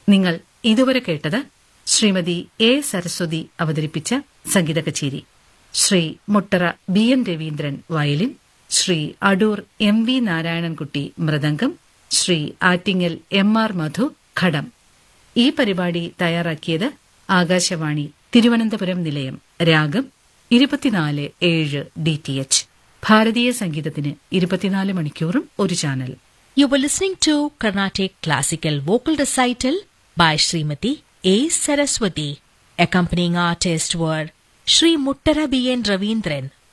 നിങ്ങൾ ഇതുവരെ കേട്ടത് ശ്രീമതി എ സരസ്വതി അവതരിപ്പിച്ച സംഗീത കച്ചേരി Shri Muttara B N Raveendran violin Shri Adoor M V Narayanankutty mridangam Shri Attingal M R Madhu ghatam ഈ പരിപാടി തയ്യാറാക്കിയത് ആകാശവാണി തിരുവനന്തപുരം നിലയം രാഗം ഇരുപത്തിനാല് ഏഴ് ഡി ടി എച്ച് ഭാരതീയ സംഗീതത്തിന് ഇരുപത്തിനാല് മണിക്കൂറും ഒരു channel You were listening to Carnatic Classical Vocal Recital by Srimati A. Saraswati. Accompanying artists were Sri Muttara B. N. Ravindran